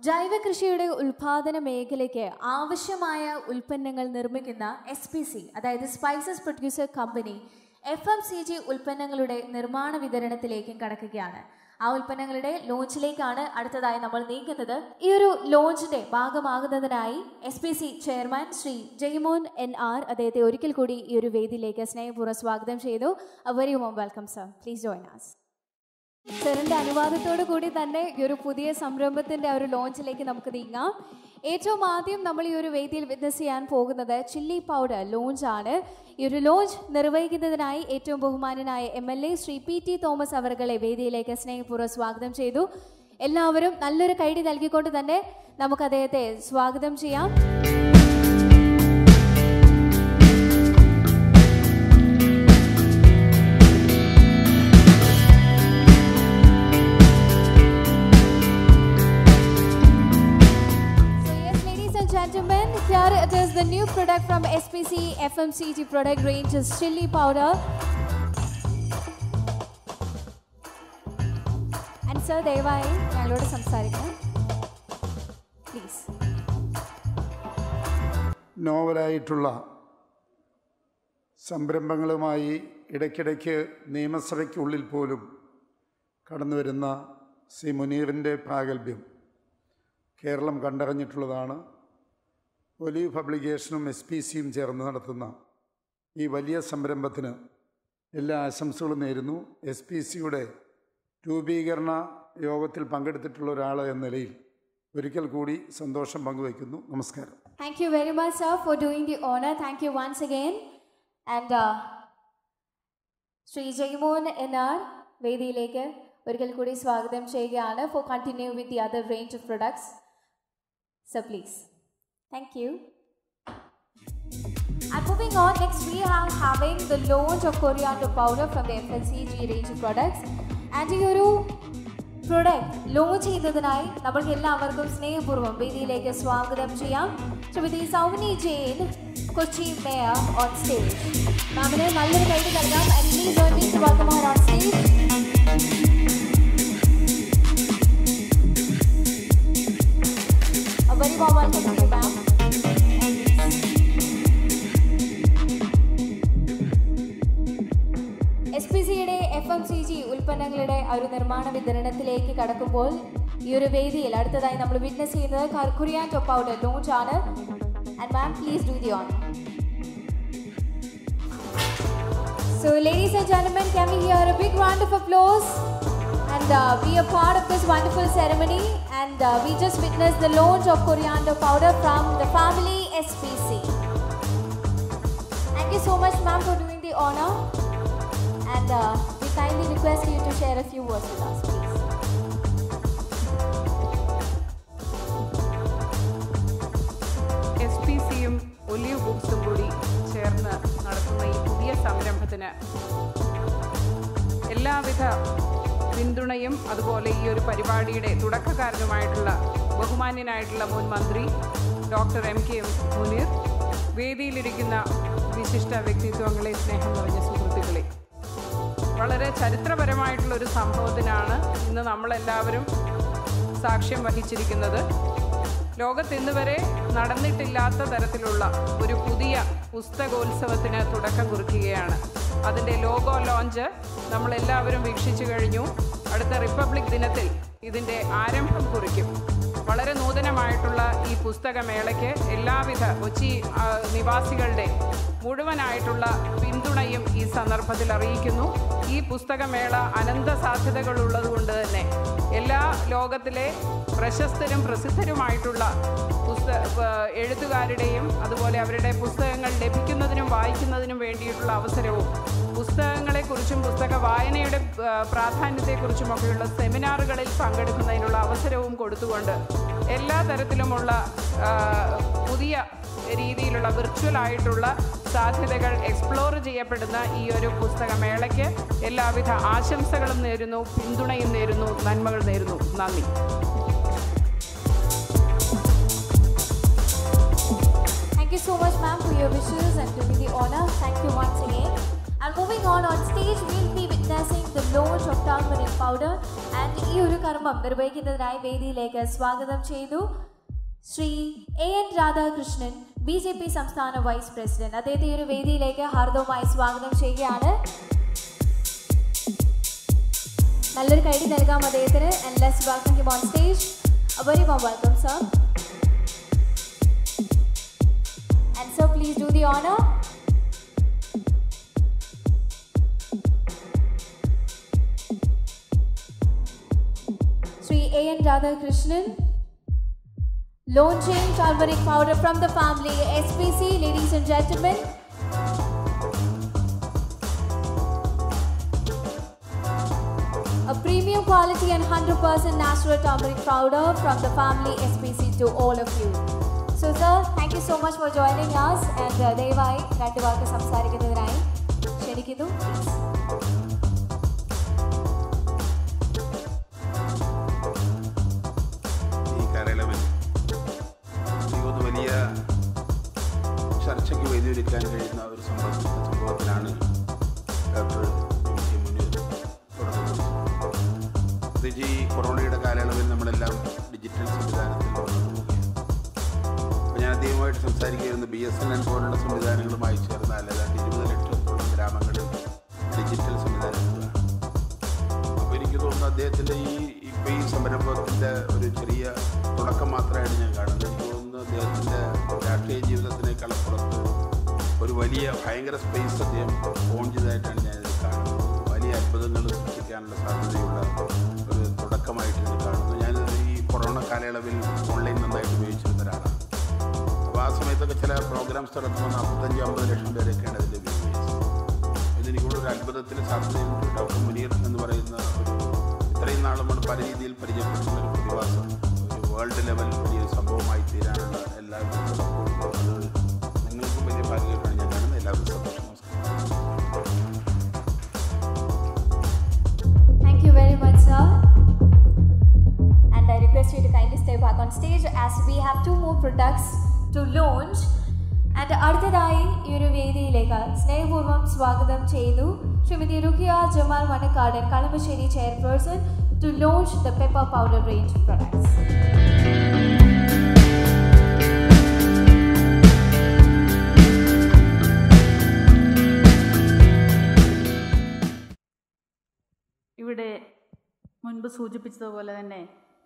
ജൈവ കൃഷിയുടെ ഉൽപാദന മേഖലയ്ക്ക് ആവശ്യമായ ഉൽപ്പന്നങ്ങൾ നിർമ്മിക്കുന്ന എസ് പി സി അതായത് spices producer company F M C G ഉൽപ്പന്നങ്ങളുടെ നിർമ്മാണ വിതരണത്തിലേക്കും കടക്കുകയാണ് ആ ഉൽപ്പന്നങ്ങളുടെ ലോഞ്ചിലേക്കാണ് അടുത്തതായി നമ്മൾ നീങ്ങുന്നത് ഈ ഒരു ലോഞ്ചിന്റെ ഭാഗമാകുന്നതിനായി S P C chairman Shri Jaimon N R അദ്ദേഹത്തെ ഒരിക്കൽ കൂടി ഈ ഒരു വേദിയിലേക്ക് സ്നേഹപൂർവ്വം സ്വാഗതം ചെയ്തു very warm welcome sir please join us സാറിന്റെ അനുവാദത്തോടു കൂടി തന്നെ ഈ ഒരു പുതിയ സംരംഭത്തിന്റെ ആ ഒരു ലോഞ്ചിലേക്ക് നമുക്ക് നീങ്ങാം ഏറ്റവും ആദ്യം നമ്മൾ ഈ ഒരു വേദിയിൽ വിറ്റ്നസ് ചെയ്യാൻ പോകുന്നത് ചില്ലി പൗഡർ ലോഞ്ച് ആണ് ഈ ഒരു ലോഞ്ച് നിർവഹിക്കുന്നതിനായി ഏറ്റവും ബഹുമാനനായ M L A Shri P T Thomas അവർകളെ വേദിയിലേക്ക് സ്നേഹപൂർവ്വം സ്വാഗതം ചെയ്തു എല്ലാവരും നല്ലൊരു കൈഡി നൽകിക്കൊണ്ട് തന്നെ നമുക്ക് അദ്ദേഹത്തെ സ്വാഗതം ചെയ്യാം So yes, ladies and gentlemen, here it is the new product from SPC FMCG product range is chili powder. And sir, ദയവായി ഞങ്ങളോട് സംസാരിക്കണം പ്ലീസ് നോവലായിട്ടുള്ള സംരംഭങ്ങളുമായി ഇടയ്ക്കിടയ്ക്ക് നിയമസഭയ്ക്കുള്ളിൽ പോലും കടന്നു വരുന്ന സി മുനീറിൻ്റെ പ്രാഗൽഭ്യം കേരളം കണ്ടറിഞ്ഞിട്ടുള്ളതാണ് ഒലീവ് പബ്ലിക്കേഷനും എസ് പി സിയും ചേർന്ന് നടത്തുന്ന ഈ വലിയ സംരംഭത്തിന് എല്ലാ ആശംസകളും നേരുന്നു എസ് പി സിയുടെ രൂപീകരണ യോഗത്തിൽ പങ്കെടുത്തിട്ടുള്ള ഒരാൾ എന്ന നിലയിൽ ഒരിക്കൽ കൂടി സന്തോഷം പങ്കുവയ്ക്കുന്നു നമസ്കാരം Thank you very much, sir, for doing the honor. Thank you once again. And uh, Shri Jaimon എന്നാർ വേദിയിലേക്ക് ഒരിക്കൽ കൂടി സ്വാഗതം ചെയ്യുകയാണ് for continue with the other range of products sir please thank you And moving on, next we are having the launch of coriander powder from the FLCG range of products. And ഈ ഒരു product launch ചെയ്യുന്നതിനായി നമ്മൾക്ക് എല്ലാവർക്കും സ്നേഹപൂർവ്വം വേദിയിലേക്ക് സ്വാഗതം ചെയ്യാം Shrimati Soumini Jain Kochi mayor on stage മാമിന് നല്ലൊരു കൈഡ് നൽകാം and please join me to welcome her on stage A very warm welcome to you, ma'am. S P സിയുടെ എഫ് എം സി ജി ഉൽപ്പന്നങ്ങളുടെ ആ ഒരു നിർമ്മാണ വിതരണത്തിലേക്ക് കടക്കുമ്പോൾ ഈ ഒരു വേദിയിൽ അടുത്തതായി നമ്മൾ വിറ്റ്നസ് ചെയ്യുന്നത് കുറിയാൻ പൗഡർ ലോഞ്ച് ആണ് and ma'am please do the on So, ladies and gentlemen, can we hear a big round of applause and uh, be a part of this wonderful ceremony? And uh, we just witnessed the launch of coriander powder from the family SPC. Thank you so much, ma'am, for doing the honor. And uh, we kindly request you to share a few words with us, please. S P സിയും Olive ബുക്സും കൂടി ചേർന്ന് നടത്തുന്ന ഈ പുതിയ സംരംഭത്തിന് എല്ലാവിധ പിന്തുണയും അതുപോലെ ഈ ഒരു പരിപാടിയുടെ തുടക്കക്കാരനുമായിട്ടുള്ള ബഹുമാന്യനായിട്ടുള്ള മുൻ മന്ത്രി ഡോക്ടർ എം കെ മുനീർ വേദിയിലിരിക്കുന്ന വിശിഷ്ട വ്യക്തിത്വങ്ങളെ സ്നേഹം നിറഞ്ഞ സുഹൃത്തുക്കളെ വളരെ ചരിത്രപരമായിട്ടുള്ള ഒരു സംഭവത്തിനാണ് ഇന്ന് നമ്മളെല്ലാവരും സാക്ഷ്യം വഹിച്ചിരിക്കുന്നത് ലോകത്ത് ഇന്ന് വരെ നടന്നിട്ടില്ലാത്ത തരത്തിലുള്ള ഒരു പുതിയ പുസ്തകോത്സവത്തിന് തുടക്കം കുറിക്കുകയാണ് അതിൻ്റെ ലോഗോ ലോഞ്ച് നമ്മളെല്ലാവരും വീക്ഷിച്ചു കഴിഞ്ഞു അടുത്ത റിപ്പബ്ലിക് ദിനത്തിൽ ഇതിൻ്റെ ആരംഭം കുറിക്കും വളരെ നൂതനമായിട്ടുള്ള ഈ പുസ്തകമേളയ്ക്ക് എല്ലാവിധ കൊച്ചി ആ, നിവാസികളുടെ മുഴുവനായിട്ടുള്ള പിന്തുണയും ഈ സന്ദർഭത്തിൽ അറിയിക്കുന്നു ഈ പുസ്തകമേള അനന്ത സാധ്യതകളുള്ളതുകൊണ്ട് തന്നെ എല്ലാ ലോകത്തിലെ പ്രശസ്തരും പ്രസിദ്ധരുമായിട്ടുള്ള പുസ്ത ആ, എഴുത്തുകാരുടെയും അതുപോലെ അവരുടെ പുസ്തകങ്ങൾ ലഭിക്കുന്നതിനും വായിക്കുന്നതിനും വേണ്ടിയിട്ടുള്ള അവസരവും പുസ്തകങ്ങളെക്കുറിച്ചും പുസ്തക വായനയുടെ ആ, പ്രാധാന്യത്തെക്കുറിച്ചുമൊക്കെയുള്ള സെമിനാറുകളിൽ പങ്കെടുക്കുന്നതിനുള്ള അവസരവും കൊടുത്തുകൊണ്ട് എല്ലാ തരത്തിലുമുള്ള ആ, പുതിയ രീതിയിലുള്ള വിർച്വൽ ആയിട്ടുള്ള സാധ്യതകൾ എക്സ്പ്ലോർ ചെയ്യപ്പെടുന്ന ഈ ഒരു പുസ്തകമേളയ്ക്ക് എല്ലാവിധ ആശംസകളും നേരുന്നു പിന്തുണയും നേരുന്നു നന്മകൾ നേരുന്നു നന്ദി Thank you so much, ma'am, for your wishes and doing the honor. Thank you once again. And moving on on stage, we'll be witnessing the launch of turmeric powder and ഈ ഒരു കർമ്മം നിർവഹിക്കുന്നതിനായി വേദിയിലേക്ക് സ്വാഗതം ചെയ്തു Shri A N Radhakrishnan B J P സംസ്ഥാന vice president അദ്ദേഹത്തെ ഈ ഒരു വേദിയിലേക്ക് ഹാർദവമായി സ്വാഗതം ചെയ്യുകയാണ് നല്ലൊരു കൈഡി നൽകാം അദ്ദേഹത്തിന് and let's welcome him on stage a very warm welcome sir and sir please do the honour Sri A.N. Radhakrishnan. Launching turmeric powder from the family SPC, ladies and gentlemen. A premium quality and 100% natural turmeric powder from the family SPC to all of you. So, sir, thank you so much for joining us. And uh, ദയവായി രണ്ട് വാക്ക് സംസാരിക്കുന്നതിനായി ക്ഷണിക്കുന്നു please ഈ കാലയളവിൽ എനിക്കൊന്ന് വലിയ ചർച്ചയ്ക്ക് വേദിയൊരുക്കാൻ കഴിയുന്ന ഒരു സംഭവ സംഭവത്തിനാണ് ഡോക്ടർ എം കെ മുനീർ തുടങ്ങുന്നത് പ്രത്യേകിച്ച് ഈ കൊറോണയുടെ കാലയളവിൽ നമ്മളെല്ലാം ഡിജിറ്റൽ സംവിധാനത്തിൽ വളർന്നു പോവുകയാണ് അപ്പോൾ ഞാൻ അദ്ദേഹവുമായിട്ട് സംസാരിക്കുകയായിരുന്നു ബി എസ് എൻ എൽ പോലുള്ള സംവിധാനങ്ങളുമായി ചേർന്നാൽ ഏതാണ്ട് ഇരുപത് ലക്ഷത്തോളം ഗ്രാമങ്ങളിൽ ഡിജിറ്റൽ സംവിധാനം എത്തുകയാണ് അപ്പോൾ എനിക്ക് തോന്നുന്നു അദ്ദേഹത്തിൻ്റെ ഈ ഇപ്പോൾ ഈ സംരംഭത്തിൻ്റെ ഒരു ചെറിയ തുടക്കം മാത്രമായിട്ട് ഞാൻ കാണുന്നത് എനിക്ക് തോന്നുന്നു അദ്ദേഹത്തിൻ്റെ രാഷ്ട്രീയ ജീവിതത്തിനേക്കാളപ്പുറത്ത് ഒരു വലിയ ഭയങ്കര സ്പേസ് അദ്ദേഹം ഫോൺ ചെയ്തതായിട്ടാണ് ഞാനിത് കാണുന്നത് വലിയ അത്ഭുതങ്ങൾ സൃഷ്ടിക്കാനുള്ള സാധ്യതയുള്ള ഒരു തുടക്കമായിട്ട് ഇത് കാണുന്നു ഞാൻ ഈ കൊറോണ കാലയളവിൽ ഓൺലൈൻ നന്നായിട്ട് ഉപയോഗിച്ചിരുന്ന ഒരാളാണ് അപ്പോൾ ആ സമയത്തൊക്കെ ചില പ്രോഗ്രാംസ് നടത്തുമ്പോൾ നാൽപ്പത്തഞ്ച് അമ്പത് ലക്ഷം പേരൊക്കെയാണ് അതിൻ്റെ വ്യൂവേഴ്സ് ഇതെനിക്കൂടെ ഒരു അത്ഭുതത്തിന് സാധ്യതയുണ്ട് ഡോക്ടർ മുനീർ എന്ന് പറയുന്ന ഒരു ഇത്രയും നാൾ നമ്മൾ പല രീതിയിൽ പരിചയപ്പെട്ടുള്ള ഒരു പ്രതിഭാസം ഒരു വേൾഡ് ലെവൽ വലിയൊരു സംഭവമായി തീരാനുള്ള എല്ലാവരും തുടക്കമുണ്ട് അത് നിങ്ങൾക്കും വലിയ ഭാഗ്യമായിട്ടാണ് ഞാൻ കാണുന്നത് എല്ലാവർക്കും സന്തോഷം നമസ്കാരം Thank you very much, sir. And I request you to kindly stay back on stage as we have two more products to launch. And അടുത്തതായി ഈ ഒരു വേദിയിലേക്ക് സ്നേഹപൂർവ്വം സ്വാഗതം ചെയ്യുന്നു Shrimati Rukkiya Jamal Manakkadan Kalamassery chairperson to launch the pepper powder range products ഇവിടെ മുൻപ് സൂചിപ്പിച്ചതുപോലെ തന്നെ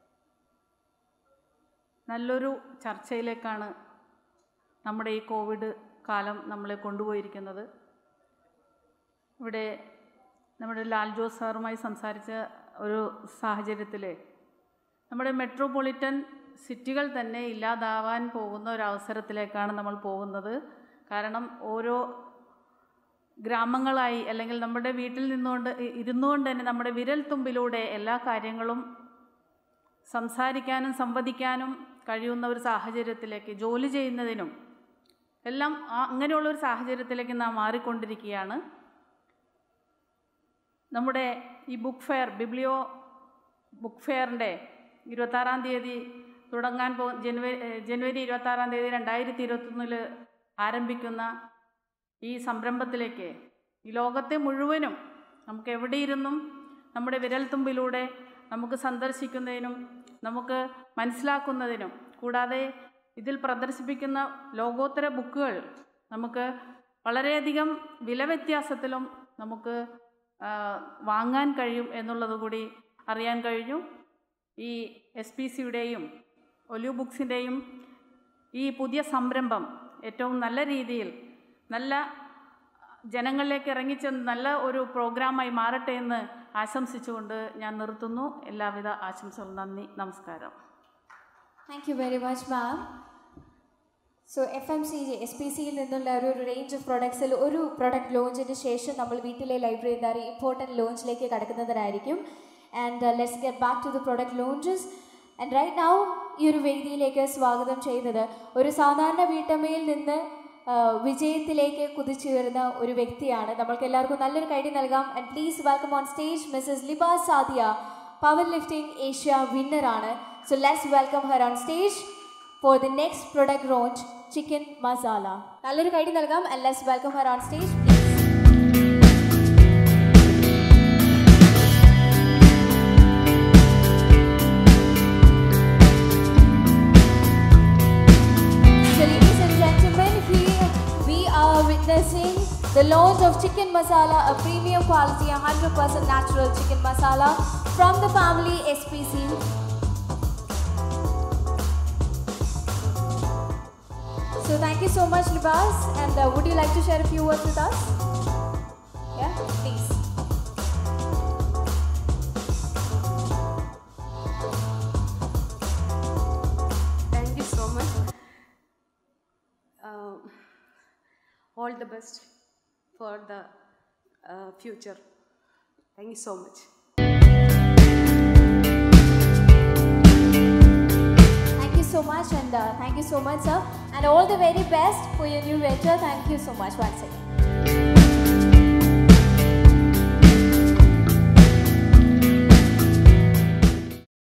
നല്ലൊരു ചർച്ചയിലേക്കാണ് നമ്മുടെ ഈ കോവിഡ് കാലം നമ്മളെ കൊണ്ടുപോയിരിക്കുന്നത് ഇവിടെ നമ്മുടെ ലാൽ ജോസ് സാറുമായി സംസാരിച്ച ഒരു സാഹചര്യത്തിൽ നമ്മുടെ മെട്രോപൊളിറ്റൻ സിറ്റികൾ തന്നെ ഇല്ലാതാവാൻ പോകുന്ന ഒരു അവസരത്തിലേക്കാണ് നമ്മൾ പോകുന്നത് കാരണം ഓരോ ഗ്രാമങ്ങളായി അല്ലെങ്കിൽ നമ്മുടെ വീട്ടിൽ നിന്നുകൊണ്ട് ഇ- ഇരുന്നുകൊണ്ട് തന്നെ നമ്മുടെ വിരൽ തുമ്പിലൂടെ എല്ലാ കാര്യങ്ങളും സംസാരിക്കാനും സംവദിക്കാനും കഴിയുന്ന ഒരു സാഹചര്യത്തിലേക്ക് ജോലി ചെയ്യുന്നതിനും എല്ലാം ആ- അങ്ങനെയുള്ള ഒരു സാഹചര്യത്തിലേക്ക് നാം മാറിക്കൊണ്ടിരിക്കുകയാണ് നമ്മുടെ ഈ ബുക്ക് ഫെയർ ബിബ്ലിയോ ബുക്ക് ഫെയറിൻ്റെ ഇരുപത്താറാം തീയതി തുടങ്ങാൻ പോ ജനുവരി ഏഹ് ജനുവരി ഇരുപത്താറാം തീയതി രണ്ടായിരത്തി ഇരുപത്തൊന്നിൽ ആരംഭിക്കുന്ന ഈ സംരംഭത്തിലേക്ക് ഈ ലോകത്തെ മുഴുവനും നമുക്ക് എവിടെയിരുന്നും നമ്മുടെ വിരൽത്തുമ്പിലൂടെ നമുക്ക് സന്ദർശിക്കുന്നതിനും നമുക്ക് മനസ്സിലാക്കുന്നതിനും കൂടാതെ ഇതിൽ പ്രദർശിപ്പിക്കുന്ന ലോകോത്തര ബുക്കുകൾ നമുക്ക് വളരെയധികം വില വ്യത്യാസത്തിലും നമുക്ക് ആ, വാങ്ങാൻ കഴിയും എന്നുള്ളത് കൂടി അറിയാൻ കഴിഞ്ഞു ഈ എസ് പി സിയുടെയും ഒലിവ് ബുക്സിൻ്റെയും ഈ പുതിയ സംരംഭം ഏറ്റവും നല്ല രീതിയിൽ നല്ല ജനങ്ങളിലേക്ക് ഇറങ്ങിച്ചെന്ന് നല്ല ഒരു പ്രോഗ്രാമായി മാറട്ടെ എന്ന് ആശംസിച്ചുകൊണ്ട് ഞാൻ നിർത്തുന്നു എല്ലാവിധ ആശംസകളും നന്ദി നമസ്കാരം thank you very much ma'am so F M C G S P സിയിൽ നിന്നുള്ള ഒരു റേഞ്ച് ഓഫ് പ്രൊഡക്ട്സിൽ ഒരു പ്രൊഡക്റ്റ് ലോഞ്ചിന് ശേഷം നമ്മൾ വീട്ടിലെ ലൈബ്രറി എന്താ പറയുക ഇമ്പോർട്ടൻറ്റ് ലോഞ്ചിലേക്ക് കടക്കുന്നതിനായിരിക്കും and let's get back to the product launches and right now ഈ ഒരു വേദിയിലേക്ക് സ്വാഗതം ചെയ്യുന്നത് ഒരു സാധാരണ വീട്ടമ്മയിൽ നിന്ന് ആ, വിജയത്തിലേക്ക് കുതിച്ചുയരുന്ന ഒരു വ്യക്തിയാണ് നമ്മൾക്ക് എല്ലാവർക്കും നല്ലൊരു കൈഡി നൽകാം and please welcome on stage Mrs Liba Sadiya powerlifting Asia വിന്നറാണ് so let's welcome her on stage for the next product launch chicken masala നല്ലൊരു കൈഡി നൽകാം and let's welcome her on stage please launch of chicken masala, a premium quality, 100% natural chicken masala from the family SPC. So thank you so much, Libas. And uh, would you like to share a few words with us? Yeah, please. Thank you so much. Um, all the best for the uh, future. Thank you so much. Thank you so much, and uh, thank you so much, sir. And all the very best for your new venture. Thank you so much once again.